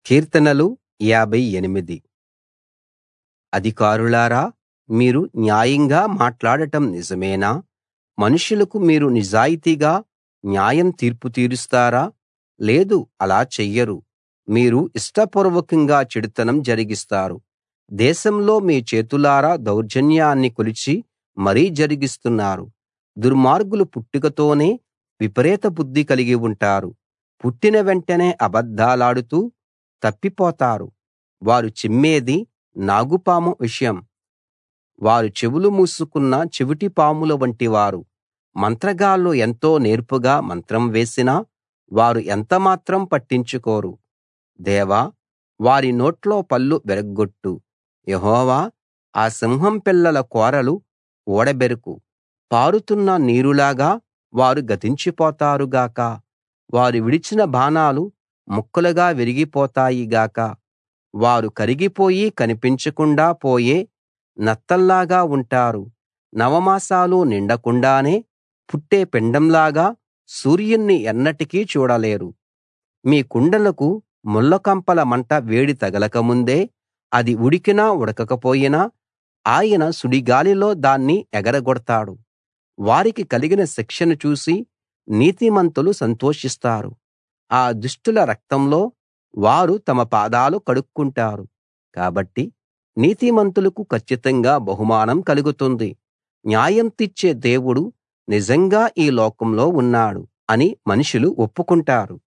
కీర్తనలు 58 అధికారులారా మీరు న్యాయంగా మాట్లాడటం నిజమేనా మనుషులకు మీరు నిజాయితీగా న్యాయం తీర్పు తీరుస్తారా లేదు అలా చెయ్యరు మీరు ఇష్టపూర్వకంగా చెడుతనం జరిగిస్తారు దేశంలో మీ చేతులారా దౌర్జన్యాన్ని కొలిచి మరీ జరిగిస్తున్నారు దుర్మార్గులు పుట్టుకతోనే విపరీత బుద్ధి కలిగి ఉంటారు పుట్టిన వెంటనే అబద్ధాలాడుతూ తప్పిపోతారు వారు చిమ్మేది నాగుపాము విషం వారు చెవులు మూసుకున్న చెవిటిపాముల వంటివారు మంత్రగాళ్ళు ఎంతో నేర్పుగా మంత్రం వేసినా వారు ఎంతమాత్రం పట్టించుకోరు దేవా వారి నోట్లో పళ్ళు విరగ్గొట్టు యెహోవా ఆ సింహం పిల్లల కోరలు ఊడబెరుకు పారుతున్న నీరులాగా వారు గతించిపోతారు గాక వారు విడిచిన బాణాలు ముక్కలుగా విరిగిపోతాయి గాక వారు కరిగిపోయి కనిపించకుండా పోయే నత్తల్లాగా ఉంటారు నవమాసాలు నిండకుండానే పుట్టే పిండంలాగా సూర్యుణ్ణి ఎన్నటికీ చూడలేరు మీ కుండలకు ముళ్లకంపల మంట వేడి తగలక ముందే అది ఉడికినా ఉడకకపోయినా ఆయన సుడిగాలిలో దాన్ని ఎగరగొడతాడు వారికి కలిగిన శిక్షను చూసి నీతిమంతులు సంతోషిస్తారు ఆ దుష్టుల రక్తంలో వారు తమ పాదాలు కడుక్కుంటారు కాబట్టి నీతిమంతులకు కచ్చితంగా బహుమానం కలుగుతుంది న్యాయం తీర్చే దేవుడు నిజంగా ఈ లోకంలో ఉన్నాడు అని మనుషులు ఒప్పుకుంటారు